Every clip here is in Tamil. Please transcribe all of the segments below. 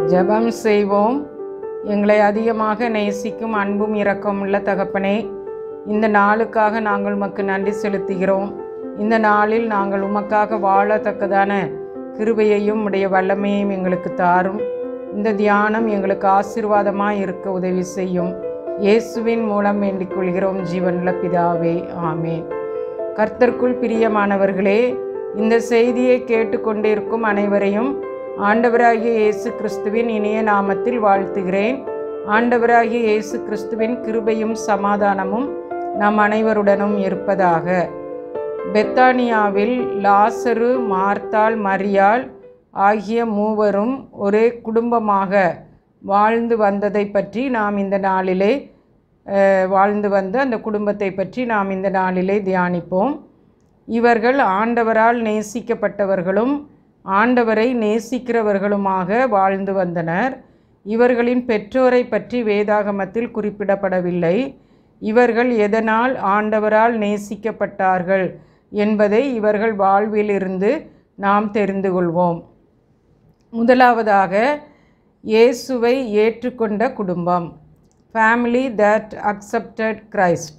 ஜெபம் செய்வோம் எங்களை அதிகமாக நேசிக்கும் அன்பும் இரக்கமுள்ள தகப்பனே இந்த நாளுக்காக நாங்கள் உமக்கு நன்றி செலுத்துகிறோம் இந்த நாளில் நாங்கள் உமக்காக வாழத்தக்கதான கிருபையையும் உடைய வல்லமையையும் எங்களுக்கு தாரும் இந்த தியானம் எங்களுக்கு ஆசீர்வாதமாக இருக்க உதவி செய்யும் இயேசுவின் மூலம் வேண்டிக் கொள்கிறோம் ஜீவனுள்ள பிதாவே ஆமேன் கர்த்தருக்குள் பிரியமானவர்களே இந்த செய்தியை கேட்டுக்கொண்டிருக்கும் அனைவரையும் ஆண்டவராகிய இயேசு கிறிஸ்துவின் இனிய நாமத்தில் வாழ்த்துகிறேன் ஆண்டவராகிய இயேசு கிறிஸ்துவின் கிருபையும் சமாதானமும் நம் அனைவருடனும் இருப்பதாக பெத்தானியாவில் லாசரு மார்த்தாள் மரியாள் ஆகிய மூவரும் ஒரே குடும்பமாக வாழ்ந்து வந்ததை பற்றி நாம் இந்த நாளிலே அஹ், வாழ்ந்து வந்த அந்த குடும்பத்தை பற்றி நாம் இந்த நாளிலே தியானிப்போம் இவர்கள் ஆண்டவரால் நேசிக்கப்பட்டவர்களும் ஆண்டவரை நேசிக்கிறவர்களுமாக வாழ்ந்து வந்தனர் இவர்களின் பெற்றோரை பற்றி வேதாகமத்தில் குறிப்பிடப்படவில்லை இவர்கள் எதனால் ஆண்டவரால் நேசிக்கப்பட்டார்கள் என்பதை இவர்கள் வாழ்விலிருந்து நாம் தெரிந்து கொள்வோம் முதலாவதாக இயேசுவை ஏற்றுக்கொண்ட குடும்பம் ஃபேமிலி தட் அக்செப்டட் கிரைஸ்ட்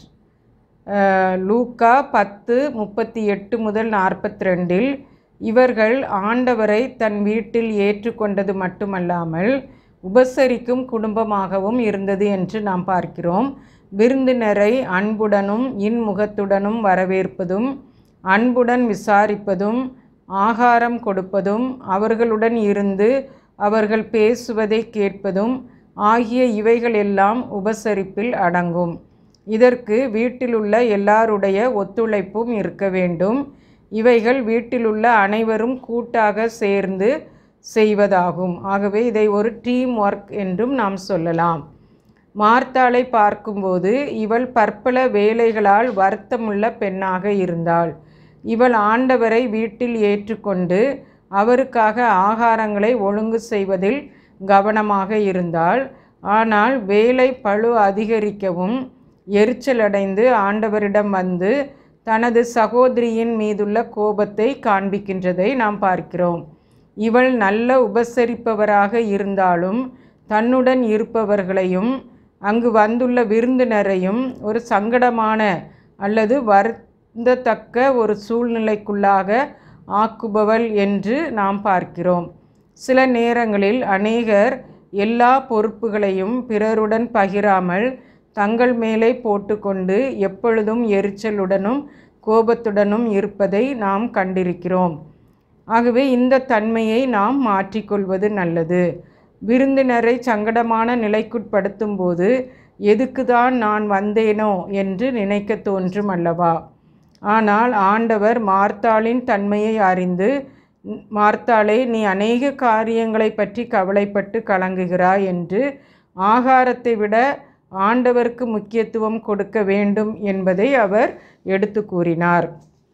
லூக்கா பத்து முப்பத்தி எட்டு முதல் நாற்பத்தி ரெண்டில் இவர்கள் ஆண்டவரை தன் வீட்டில் ஏற்றுக்கொண்டது மட்டுமல்லாமல் உபசரிக்கும் குடும்பமாகவும் இருந்தது என்று நாம் பார்க்கிறோம் விருந்தினரை அன்புடனும் இன்முகத்துடனும் வரவேற்பதும் அன்புடன் விசாரிப்பதும் ஆகாரம் கொடுப்பதும் அவர்களுடன் இருந்து அவர்கள் பேசுவதை கேட்பதும் ஆகிய இவைகள் எல்லாம் உபசரிப்பில் அடங்கும் இதற்கு வீட்டிலுள்ள எல்லாருடைய ஒத்துழைப்பும் இருக்க வேண்டும் இவைகள் வீட்டிலுள்ள அனைவரும் கூட்டாக சேர்ந்து செய்வதாகும் ஆகவே இதை ஒரு டீம் ஒர்க் என்றும் நாம் சொல்லலாம் மார்த்தாளை பார்க்கும்போது இவள் பற்பல வேலைகளால் வருத்தமுள்ள பெண்ணாக இருந்தாள் இவள் ஆண்டவரை வீட்டில் ஏற்றுக்கொண்டு அவருக்காக ஆகாரங்களை ஒழுங்கு செய்வதில் கவனமாக இருந்தாள் ஆனால் வேலை பளு அதிகரிக்கவும் எரிச்சலடைந்து ஆண்டவரிடம் வந்து தனது சகோதரியின் மீதுள்ள கோபத்தை காண்பிக்கின்றதை நாம் பார்க்கிறோம் இவள் நல்ல உபசரிப்பவராக இருந்தாலும் தன்னுடன் இருப்பவர்களையும் அங்கு வந்துள்ள விருந்தினரையும் ஒரு சங்கடமான அல்லது வருந்தத்தக்க ஒரு சூழ்நிலைக்குள்ளாக ஆக்குபவள் என்று நாம் பார்க்கிறோம் சில நேரங்களில் அநேகர் எல்லா பொறுப்புகளையும் பிறருடன் பகிராமல் தங்கள் மேலே போட்டுக்கொண்டு எப்பொழுதும் எரிச்சலுடனும் கோபத்துடனும் இருப்பதை நாம் கண்டிருக்கிறோம் ஆகவே இந்த தன்மையை நாம் மாற்றிக்கொள்வது நல்லது விருந்தினரை சங்கடமான நிலைக்குட்படுத்தும் போது எதுக்கு தான் நான் வந்தேனோ என்று நினைக்க தோன்றும் அல்லவா ஆனால் ஆண்டவர் மார்த்தாளின் தன்மையை அறிந்து மார்த்தாளே நீ அநேக காரியங்களை பற்றி கவலைப்பட்டு கலங்குகிறாய் என்று ஆகாரத்தை விட ஆண்டவருக்கு முக்கியத்துவம் கொடுக்க வேண்டும் என்பதை அவர் எடுத்து கூறினார்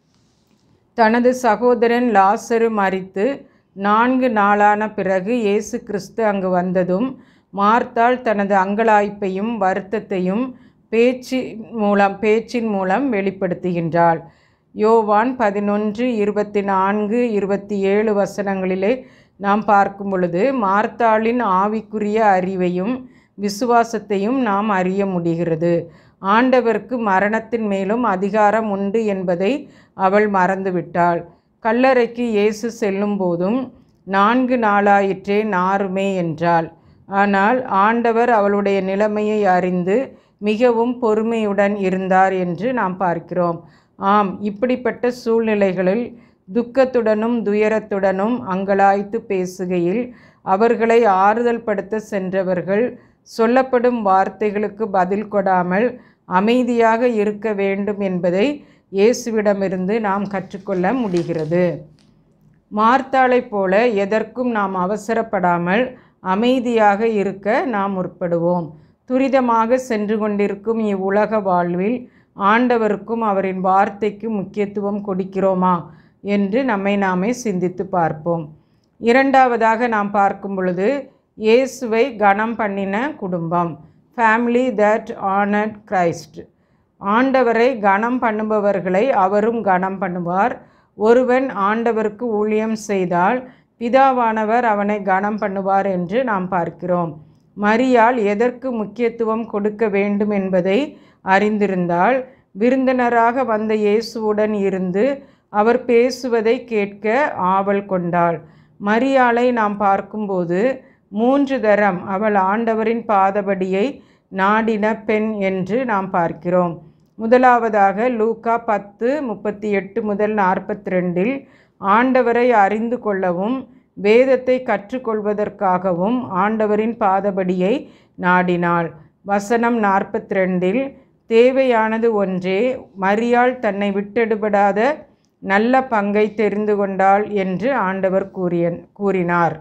தனது சகோதரன் லாசரு மரித்து நான்கு நாளான பிறகு இயேசு கிறிஸ்து அங்கு வந்ததும் மார்த்தாள் தனது அங்கலாய்ப்பையும் வருத்தத்தையும் பேச்சு மூலம் பேச்சின் மூலம் வெளிப்படுத்துகின்றாள் யோவான் பதினொன்று இருபத்தி நான்கு இருபத்தி ஏழு வசனங்களிலே நாம் பார்க்கும் பொழுது மார்த்தாளின் ஆவிக்குரிய அறிவையும் விசுவாசத்தையும் நாம் அறிய முடிகிறது ஆண்டவருக்கு மரணத்தின் மேலும் அதிகாரம் உண்டு என்பதை அவள் மறந்துவிட்டாள் கல்லறைக்கு இயேசு செல்லும் போதும் நான்கு நாளாயிற்றே நாருமே என்றாள் ஆனால் ஆண்டவர் அவளுடைய நிலைமையை அறிந்து மிகவும் பொறுமையுடன் இருந்தார் என்று நாம் பார்க்கிறோம் ஆம் இப்படிப்பட்ட சூழ்நிலைகளில் துக்கத்துடனும் துயரத்துடனும் அங்கலாய்த்து பேசுகையில் அவர்களை ஆறுதல் படுத்த சென்றவர்கள் சொல்லப்படும் வார்த்தைகளுக்கு பதில் கொடாமல் அமைதியாக இருக்க வேண்டும் என்பதை இயேசுவிடமிருந்து நாம் கற்றுக்கொள்ள முடிகிறது மார்த்தாளைப் போல எதற்கும் நாம் அவசரப்படாமல் அமைதியாக இருக்க நாம் முற்படுவோம் துரிதமாக சென்று கொண்டிருக்கும் இவ்வுலக வாழ்வில் ஆண்டவருக்கும் அவரின் வார்த்தைக்கு முக்கியத்துவம் கொடுக்கிறோமா என்று நம்மை நாமே சிந்தித்து பார்ப்போம் இரண்டாவதாக நாம் பார்க்கும் பொழுது இயேசுவை கனம் பண்ணின குடும்பம் ஃபேமிலி தட் ஆனட் கிரைஸ்ட் ஆண்டவரை கனம் பண்ணுபவர்களை அவரும் கனம் பண்ணுவார் ஒருவன் ஆண்டவருக்கு ஊழியம் செய்தால் பிதாவானவர் அவனை கனம் பண்ணுவார் என்று நாம் பார்க்கிறோம் மரியாள் எதற்கு முக்கியத்துவம் கொடுக்க வேண்டும் என்பதை அறிந்திருந்தால் விருந்தினராக வந்த இயேசுவுடன் இருந்து அவர் பேசுவதை கேட்க ஆவல் கொண்டாள் மரியாளை நாம் பார்க்கும்போது மூன்று தரம் அவள் ஆண்டவரின் பாதபடியை நாடின பெண் என்று நாம் பார்க்கிறோம் முதலாவதாக லூக்கா பத்து முப்பத்தி எட்டு முதல் நாற்பத்தி ரெண்டில் ஆண்டவரை அறிந்து கொள்ளவும் வேதத்தை கற்றுக்கொள்வதற்காகவும் ஆண்டவரின் பாதபடியை நாடினாள் வசனம் நாற்பத்தி ரெண்டில் தேவையானது ஒன்றே மரியாள் தன்னை விட்டெடுபடாத நல்ல பங்கை தெரிந்து கொண்டாள் என்று ஆண்டவர் கூறிய கூறினார்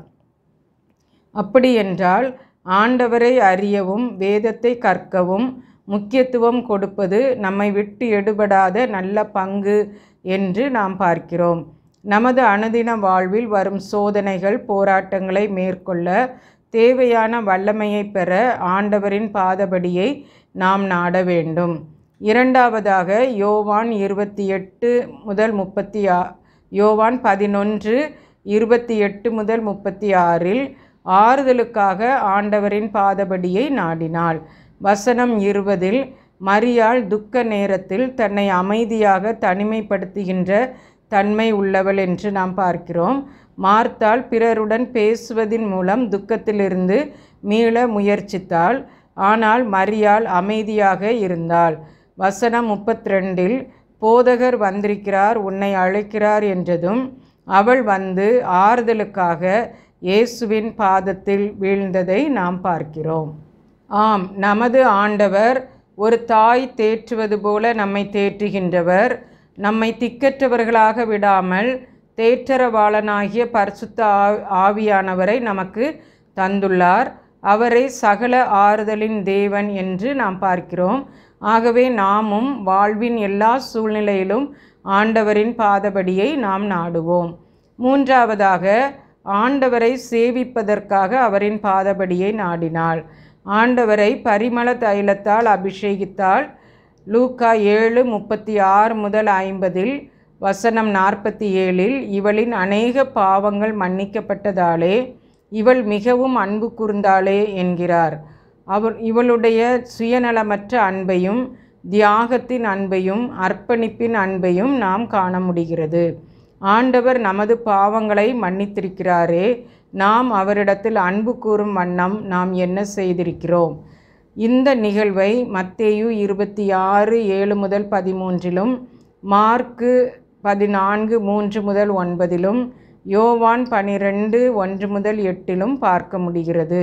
அப்படியென்றால் ஆண்டவரை அறியவும் வேதத்தை கற்கவும் முக்கியத்துவம் கொடுப்பது நம்மை விட்டு எடுபடாத நல்ல பங்கு என்று நாம் பார்க்கிறோம் நமது அனுதின வாழ்வில் வரும் சோதனைகள் போராட்டங்களை மேற்கொள்ள தேவையான வல்லமையை பெற ஆண்டவரின் பாதபடியை நாம் நாட வேண்டும் இரண்டாவதாக யோவான் இருபத்தி எட்டு முதல் முப்பத்தி ஆ யோவான் பதினொன்று இருபத்தி எட்டு முதல் முப்பத்தி ஆறில் ஆறுதலுக்காக ஆண்டவரின் பாதபடியை நாடினாள் வசனம் இருபதில் மரியாள் துக்க நேரத்தில் தன்னை அமைதியாக தனிமைப்படுத்துகின்ற தன்மை உள்ளவள் என்று நாம் பார்க்கிறோம் மார்த்தாள் பிறருடன் பேசுவதின் மூலம் துக்கத்திலிருந்து மீள முயற்சித்தாள் ஆனால் மரியாள் அமைதியாக இருந்தாள் வசனம் முப்பத்தி ரெண்டில் போதகர் வந்திருக்கிறார் உன்னை அழைக்கிறார் என்றதும் அவள் வந்து ஆறுதலுக்காக இயேசுவின் பாதத்தில் வீழ்ந்ததை நாம் பார்க்கிறோம் ஆம் நமது ஆண்டவர் ஒரு தாய் தேற்றுவது போல நம்மை தேற்றுகின்றவர் நம்மை திக்கற்றவர்களாக விடாமல் தேற்றரவாளனாகிய பரிசுத்த ஆ- ஆவியானவரை நமக்கு தந்துள்ளார் அவரை சகல ஆறுதலின் தேவன் என்று நாம் பார்க்கிறோம் ஆகவே நாமும் வாழ்வின் எல்லா சூழ்நிலையிலும் ஆண்டவரின் பாதபடியை நாம் நாடுவோம் மூன்றாவதாக ஆண்டவரை சேவிப்பதற்காக அவரின் பாதபடியை நாடினாள் ஆண்டவரை பரிமள தைலத்தால் அபிஷேகித்தாள் லூக்கா ஏழு முப்பத்தி ஆறு முதல் ஐம்பதில் வசனம் நாற்பத்தி ஏழில் இவளின் அநேக பாவங்கள் மன்னிக்கப்பட்டதாலே இவள் மிகவும் அன்பு கூர்ந்தாளே என்கிறார் அவர் இவளுடைய சுயநலமற்ற அன்பையும் தியாகத்தின் அன்பையும் அர்ப்பணிப்பின் அன்பையும் நாம் காண முடிகிறது ஆண்டவர் நமது பாவங்களை மன்னித்திருக்கிறாரே நாம் அவரிடத்தில் அன்பு கூறும் வண்ணம் நாம் என்ன செய்திருக்கிறோம் இந்த நிகழ்வை மத்தேயு இருபத்தி ஆறு ஏழு முதல் பதிமூன்றிலும் மார்க்கு பதினான்கு மூன்று முதல் ஒன்பதிலும் யோவான் பனிரெண்டு ஒன்று முதல் எட்டிலும் பார்க்க முடிகிறது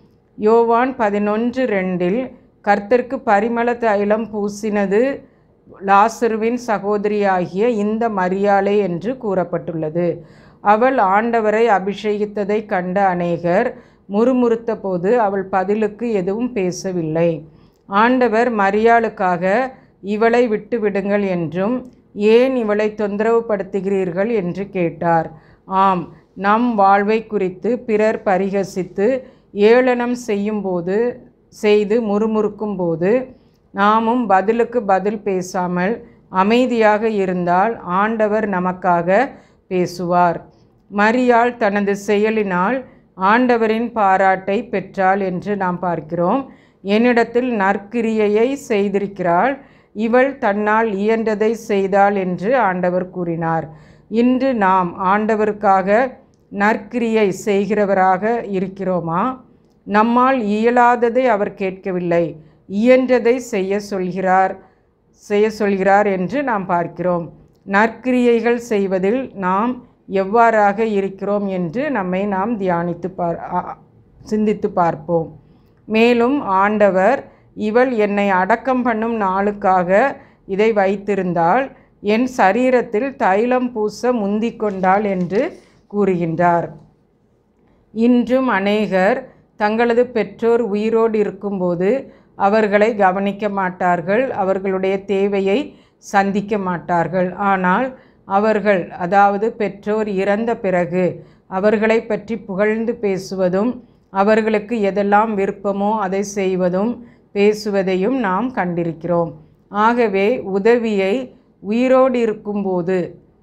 யோவான் பதினொன்று ரெண்டில் கர்த்தருக்கு பரிமள தைலம் பூசினது லாசருவின் சகோதரியாகிய இந்த மரியாளே என்று கூறப்பட்டுள்ளது அவள் ஆண்டவரை அபிஷேகித்ததை கண்ட அநேகர் முறுமுறுத்த போது அவள் பதிலுக்கு எதுவும் பேசவில்லை ஆண்டவர் மரியாளுக்காக இவளை விட்டு விடுங்கள் என்றும் ஏன் இவளை தொந்தரவுபடுத்துகிறீர்கள் என்று கேட்டார் ஆம் நம் வாழ்வை குறித்து பிறர் பரிகசித்து ஏளனம் செய்யும்போது செய்து முறுமுறுக்கும் போது நாமும் பதிலுக்கு பதில் பேசாமல் அமைதியாக இருந்தால் ஆண்டவர் நமக்காக பேசுவார் மரியாள் தனது செயலினால் ஆண்டவரின் பாராட்டை பெற்றாள் என்று நாம் பார்க்கிறோம் என்னிடத்தில் நற்கிரியையை செய்திருக்கிறாள் இவள் தன்னால் இயன்றதை செய்தாள் என்று ஆண்டவர் கூறினார் இன்று நாம் ஆண்டவருக்காக நற்கிரியை செய்கிறவராக இருக்கிறோமா நம்மால் இயலாததை அவர் கேட்கவில்லை இயன்றதை செய்ய சொல்கிறார் செய்ய சொல்கிறார் என்று நாம் பார்க்கிறோம் நற்கிரியைகள் செய்வதில் நாம் எவ்வாறாக இருக்கிறோம் என்று நம்மை நாம் தியானித்து பார் ஆ- சிந்தித்து பார்ப்போம் மேலும் ஆண்டவர் இவள் என்னை அடக்கம் பண்ணும் நாளுக்காக இதை வைத்திருந்தால் என் சரீரத்தில் தைலம் பூச முந்திக் கொண்டாள் என்று கூறுகின்றார் இன்றும் அநேகர் தங்களது பெற்றோர் உயிரோடு இருக்கும்போது அவர்களை கவனிக்க மாட்டார்கள் அவர்களுடைய தேவையை சந்திக்க மாட்டார்கள் ஆனால் அவர்கள் அதாவது பெற்றோர் இறந்த பிறகு அவர்களை பற்றி புகழ்ந்து பேசுவதும் அவர்களுக்கு எதெல்லாம் விருப்பமோ அதை செய்வதும் பேசுவதையும் நாம் கண்டிருக்கிறோம் ஆகவே உதவியை உயிரோடு இருக்கும்போது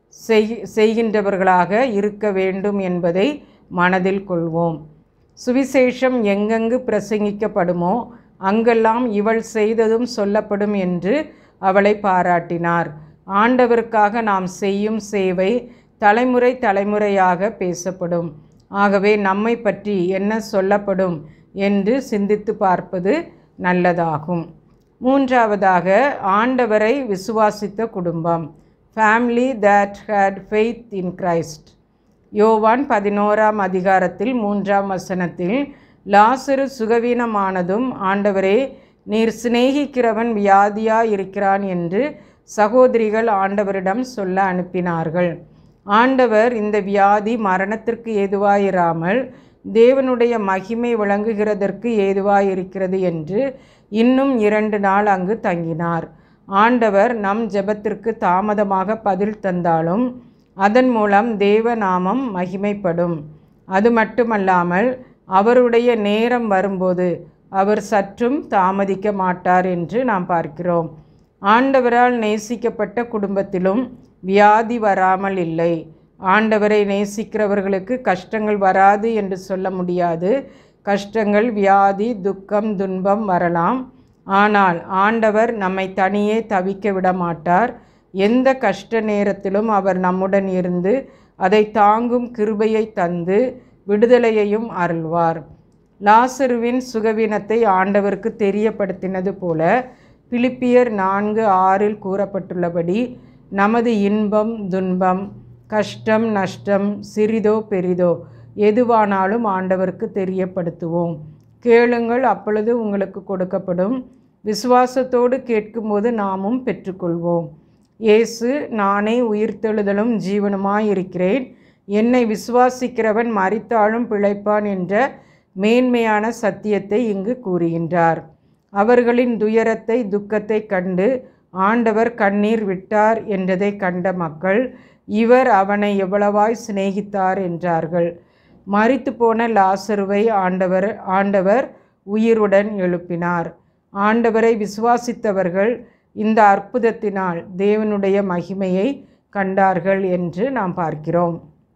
செய் செய்கின்றவர்களாக இருக்க வேண்டும் என்பதை மனதில் கொள்வோம் சுவிசேஷம் எங்கெங்கு பிரசங்கிக்கப்படுமோ அங்கெல்லாம் இவள் செய்ததும் சொல்லப்படும் என்று அவளை பாராட்டினார் ஆண்டவருக்காக நாம் செய்யும் சேவை தலைமுறை தலைமுறையாக பேசப்படும் ஆகவே நம்மை பற்றி என்ன சொல்லப்படும் என்று சிந்தித்து பார்ப்பது நல்லதாகும் மூன்றாவதாக ஆண்டவரை விசுவாசித்த குடும்பம் family that had faith in Christ யோவான் பதினோராம் அதிகாரத்தில் மூன்றாம் வசனத்தில் லாசரு சுகவீனமானதும் ஆண்டவரே நீர் சிநேகிக்கிறவன் வியாதியா இருக்கிறான் என்று சகோதரிகள் ஆண்டவரிடம் சொல்ல அனுப்பினார்கள் ஆண்டவர் இந்த வியாதி மரணத்திற்கு ஏதுவாயிராமல் தேவனுடைய மகிமை விளங்குகிறதற்கு ஏதுவாயிருக்கிறது என்று இன்னும் இரண்டு நாள் அங்கு தங்கினார் ஆண்டவர் நம் ஜெபத்திற்கு தாமதமாக பதில் தந்தாலும் அதன் மூலம் தேவ நாமம் மகிமைப்படும் அது மட்டுமல்லாமல் அவருடைய நேரம் வரும்போது அவர் சற்றும் தாமதிக்க மாட்டார் என்று நாம் பார்க்கிறோம் ஆண்டவரால் நேசிக்கப்பட்ட குடும்பத்திலும் வியாதி வராமல் இல்லை ஆண்டவரை நேசிக்கிறவர்களுக்கு கஷ்டங்கள் வராது என்று சொல்ல முடியாது கஷ்டங்கள் வியாதி துக்கம் துன்பம் வரலாம் ஆனால் ஆண்டவர் நம்மை தனியே தவிக்க விட மாட்டார் எந்த கஷ்ட நேரத்திலும் அவர் நம்முடன் இருந்து அதை தாங்கும் கிருபையை தந்து விடுதலையையும் அருள்வார் லாசருவின் சுகவீனத்தை ஆண்டவருக்கு தெரியப்படுத்தினது போல பிலிப்பியர் நான்கு ஆறில் கூறப்பட்டுள்ளபடி நமது இன்பம் துன்பம் கஷ்டம் நஷ்டம் சிறிதோ பெரிதோ எதுவானாலும் ஆண்டவருக்கு தெரியப்படுத்துவோம் கேளுங்கள் அப்பொழுது உங்களுக்கு கொடுக்கப்படும் விசுவாசத்தோடு கேட்கும்போது நாமும் பெற்றுக்கொள்வோம் இயேசு நானே உயிர்த்தெழுதலும் ஜீவனுமாயிருக்கிறேன் என்னை விசுவாசிக்கிறவன் மறித்தாலும் பிழைப்பான் என்ற மேன்மையான சத்தியத்தை இங்கு கூறுகின்றார் அவர்களின் துயரத்தை துக்கத்தை கண்டு ஆண்டவர் கண்ணீர் விட்டார் என்றதை கண்ட மக்கள் இவர் அவனை எவ்வளவாய் சிநேகித்தார் என்றார்கள் மரித்து போன லாசருவை ஆண்டவர் ஆண்டவர் உயிருடன் எழுப்பினார் ஆண்டவரை விசுவாசித்தவர்கள் இந்த அற்புதத்தினால் தேவனுடைய மகிமையை கண்டார்கள் என்று நாம் பார்க்கிறோம்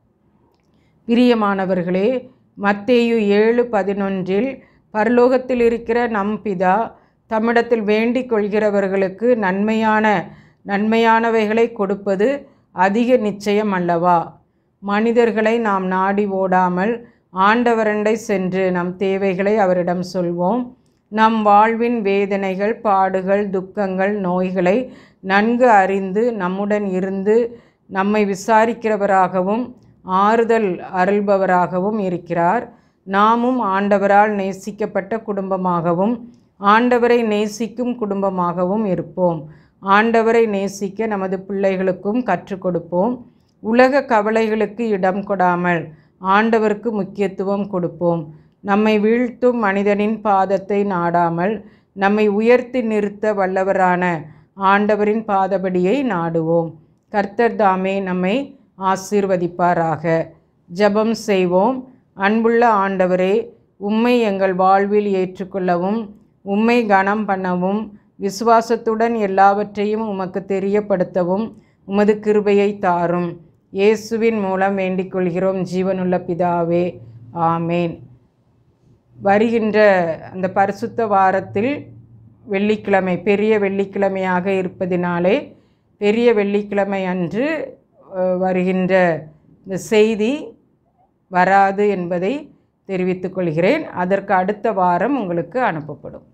பிரியமானவர்களே மத்தேயு ஏழு பதினொன்றில் பரலோகத்தில் இருக்கிற நம் பிதா தம்மிடத்தில் வேண்டிக் கொள்கிறவர்களுக்கு நன்மையான நன்மையானவைகளை கொடுப்பது அதிக நிச்சயம் அல்லவா மனிதர்களை நாம் நாடி ஓடாமல் ஆண்டவரண்டை சென்று நம் தேவைகளை அவரிடம் சொல்வோம் நம் வாழ்வின் வேதனைகள் பாடுகள் துக்கங்கள் நோய்களை நன்கு அறிந்து நம்முடன் இருந்து நம்மை விசாரிக்கிறவராகவும் ஆறுதல் அருள்பவராகவும் இருக்கிறார் நாமும் ஆண்டவரால் நேசிக்கப்பட்ட குடும்பமாகவும் ஆண்டவரை நேசிக்கும் குடும்பமாகவும் இருப்போம் ஆண்டவரை நேசிக்க நமது பிள்ளைகளுக்கும் கற்றுக் கொடுப்போம் உலக கவலைகளுக்கு இடம் கொடாமல் ஆண்டவருக்கு முக்கியத்துவம் கொடுப்போம் நம்மை வீழ்த்தும் மனிதனின் பாதத்தை நாடாமல் நம்மை உயர்த்தி நிறுத்த வல்லவரான ஆண்டவரின் பாதபடியை நாடுவோம் கர்த்தர் தாமே நம்மை ஆசீர்வதிப்பாராக ஜெபம் செய்வோம் அன்புள்ள ஆண்டவரே உம்மை எங்கள் வாழ்வில் ஏற்றுக்கொள்ளவும் உம்மை கனம் பண்ணவும் விசுவாசத்துடன் எல்லாவற்றையும் உமக்கு தெரியப்படுத்தவும் உமது கிருபையை தாரும் இயேசுவின் மூலம் வேண்டிக் கொள்கிறோம் ஜீவனுள்ள பிதாவே ஆமேன் வருகின்ற அந்த பரிசுத்த வாரத்தில் வெள்ளிக்கிழமை பெரிய வெள்ளிக்கிழமையாக இருப்பதினாலே பெரிய வெள்ளிக்கிழமை அன்று அஹ், வருகின்ற இந்த செய்தி வராது என்பதை தெரிவித்துக் கொள்கிறேன் அதற்கு அடுத்த வாரம் உங்களுக்கு அனுப்பப்படும்